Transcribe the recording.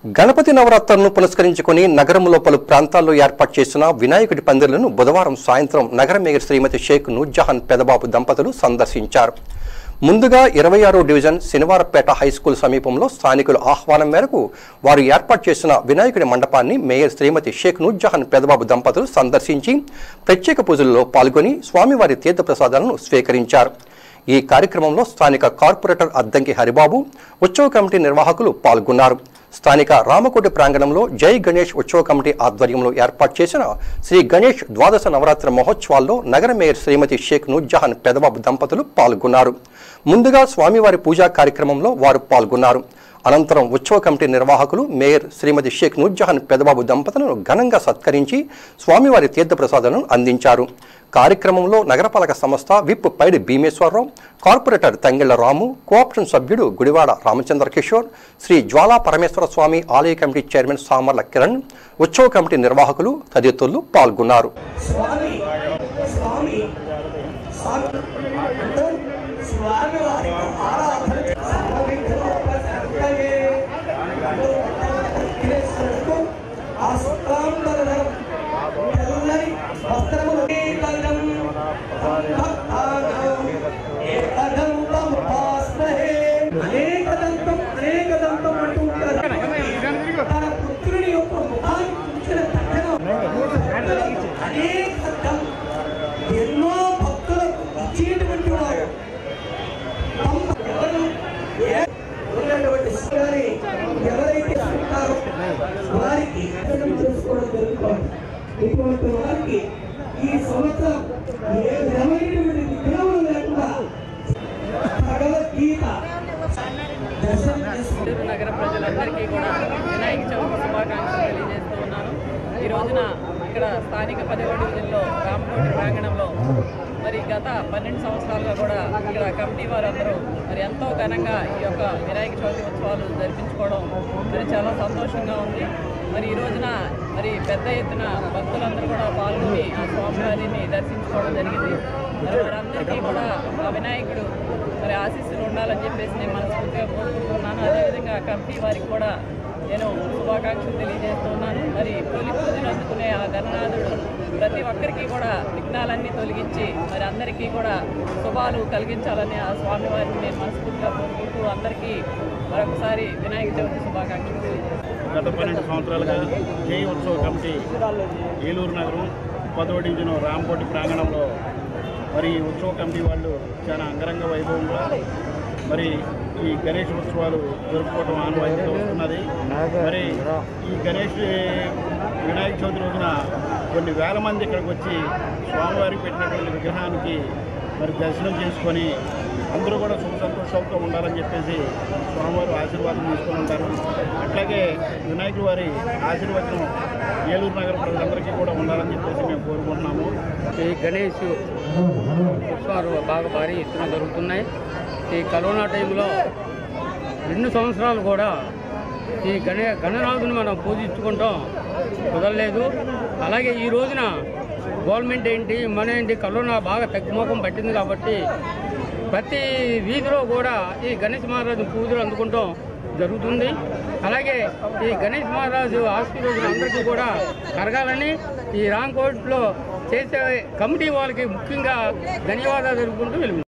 గణపతి నవరాత్రులను పురస్కరించుకుని నగరంలో పలు ప్రాంతాల్లో ఏర్పాటు చేసిన వినాయకుడి పందిర్లను బుధవారం సాయంత్రం నగర మేయర్ శ్రీమతి షేక్ నూర్జహాన్ పెదబాబు దంపతులు సందర్శించారు ముందుగా ఇరవై ఆరో డివిజన్ శనివారపేట హై స్కూల్ సమీపంలో స్థానికుల ఆహ్వానం మేరకు వారు ఏర్పాటు చేసిన వినాయకుడి మండపాన్ని మేయర్ శ్రీమతి షేక్ నూర్జహాన్ పెదబాబు దంపతులు సందర్శించి ప్రత్యేక పూజల్లో పాల్గొని స్వామివారి తీర్థప్రసాదాలను స్వీకరించారు ఈ కార్యక్రమంలో స్థానిక కార్పొరేటర్ అద్దంకి హరిబాబు ఉత్సవ కమిటీ నిర్వాహకులు పాల్గొన్నారు స్థానిక రామకోటి ప్రాంగణంలో జై గణేష్ ఉత్సవ కమిటీ ఆధ్వర్యంలో ఏర్పాటు చేసిన శ్రీ గణేష్ ద్వాదశ నవరాత్రి మహోత్సవాల్లో నగర మేయర్ శ్రీమతి షేక్ నూర్జహాన్ పెదబాబు దంపతులు పాల్గొన్నారు ముందుగా స్వామివారి పూజా కార్యక్రమంలో వారు పాల్గొన్నారు అనంతరం ఉత్సవ కమిటీ నిర్వాహకులు మేయర్ శ్రీమతి షేక్ నూర్జహాన్ పెదబాబు దంపతులను ఘనంగా సత్కరించి స్వామివారి తీర్థప్రసాదాలను అందించారు కార్యక్రమంలో నగరపాలక సంస్థ whip Paidi Bhimeswararao corporator Tangilla Ramu cooption సభ్యుడు గుడివాడ రామచంద్ర కిషోర్ శ్రీ జ్వాలా పరమేశ్వర స్వామి ఆలయ కమిటీ చైర్మన్ సామర్ల కిరణ్ ఉత్సవ కమిటీ నిర్వాహకులు తదితరులు పాల్గొన్నారు స్వామి స్వామి స్వామి అంటూ స్వామి వారికి ఆరాధన స్వామి కృపకర్తయే విఘ్నేశ్వరుడుకు ఆ శుక్లాంబరధరం తెల్లని వస్త్రములు ఏకదం భక్తానాం ఏకదంతం ఉపాస్మహే అనేకదంతం అనేకదంతం అంటూ ఉంటారు తన పుత్రుని యొక్క ముఖాన్ని చూసిన తక్షణం అనేక దం- ఎన్నో భక్తులకు ఇచ్చేటువంటి వారు తమ ఎవరు ఏ- ఉన్నటువంటి శివాని ఎవరైతే ఉంటారో వారికి దర్శనం చేసుకోవడం జరుగుతుంది ఇటువంటి వారికి ఈ సంవత్సరం ఏ విధమైనటువంటి విగ్రహం లేకుండా భగవద్గీత దర్శనం చేసుకోవడం చిత్తూరు నగర ప్రజలందరికీ కూడా వినాయక చవితి శుభాకాంక్షలు తెలియజేస్తూ ఉన్నాను ఈ రోజున ఇక్కడ స్థానిక పదవ డివిజన్లో రామకోటి ప్రాంగణంలో మరి గత పన్నెండు సంవత్సరాలుగా కూడా ఇక్కడ కమిటీ వారందరూ మరి ఎంతో ఘనంగా ఈ యొక్క వినాయక చవితి ఉత్సవాలు జరిపించుకోవడం మరి చాలా సంతోషంగా ఉంది మరి ఈ రోజున మరి పెద్ద ఎత్తున భక్తులందరూ కూడా పాల్గొని ఆ స్వామివారిని దర్శించుకోవడం జరిగింది మరి వారందరికీ కూడా ఆ వినాయకుడు మరి ఆశీస్సులు ఉండాలని చెప్పేసి నేను మనస్ఫూర్తిగా కోరుకుంటున్నాను అదేవిధంగా కమిటీ వారికి కూడా నేను శుభాకాంక్షలు తెలియజేస్తున్నాను మరి తొలి పూజలు అందుకునే ఆ గణనాథుడు ప్రతి ఒక్కరికి కూడా విఘ్నాలన్నీ తొలగించి మరి అందరికీ కూడా శుభాలు కలిగించాలని ఆ స్వామివారిని నేను మనస్ఫూర్తిగా కోరుకుంటూ అందరికీ మరొకసారి వినాయక చవితి శుభాకాంక్షలు తెలియజేస్తున్నాను గత పన్నెండు సంవత్సరాలుగా జై ఉత్సవ కమిటీ ఏలూరు నగరం పదో డివిజన్ రాంకోటి ప్రాంగణంలో మరి ఈ ఉత్సవ కమిటీ వాళ్ళు చాలా అంగరంగ వైభవంగా మరి ఈ గణేష్ ఉత్సవాలు జరుపుకోవడం ఆనవాయితీగా వస్తున్నది మరి ఈ గణేష్ వినాయక చవితి రోజున కొన్ని వేల మంది ఇక్కడికి వచ్చి స్వామివారికి పెట్టినటువంటి విగ్రహానికి మరి దర్శనం చేసుకొని అందరూ కూడా సుఖ సంతోషాలతో ఉండాలని చెప్పేసి స్వామివారు ఆశీర్వాదం తీసుకొని ఉంటారు అట్లాగే వినాయకుడి వారి ఆశీర్వచనం ఏలూరు నగర ప్రజలందరికీ కూడా ఉండాలని చెప్పేసి మేము కోరుకుంటున్నాము ఈ గణేష్ ఉత్సవాలు బాగా భారీ ఎత్తున జరుగుతున్నాయి ఈ కరోనా టైంలో రెండు సంవత్సరాలు కూడా ఈ గణే గణనాథుని మనం పూజించుకుంటాం కుదరలేదు అలాగే ఈ రోజున గవర్నమెంట్ ఏంటి మన ఏంటి కరోనా బాగా తగ్గుముఖం పట్టింది కాబట్టి ప్రతి వీధిలో కూడా ఈ గణేష్ మహారాజు పూజలు అందుకుంటాం జరుగుతుంది అలాగే ఈ గణేష్ మహారాజు ఆశీర్వచనం అందరికీ కూడా కరగాలని ఈ రాంకోట్లో చేసే కమిటీ వాళ్ళకి ముఖ్యంగా ధన్యవాదాలు తెలుపుకుంటూ వెళ్ళి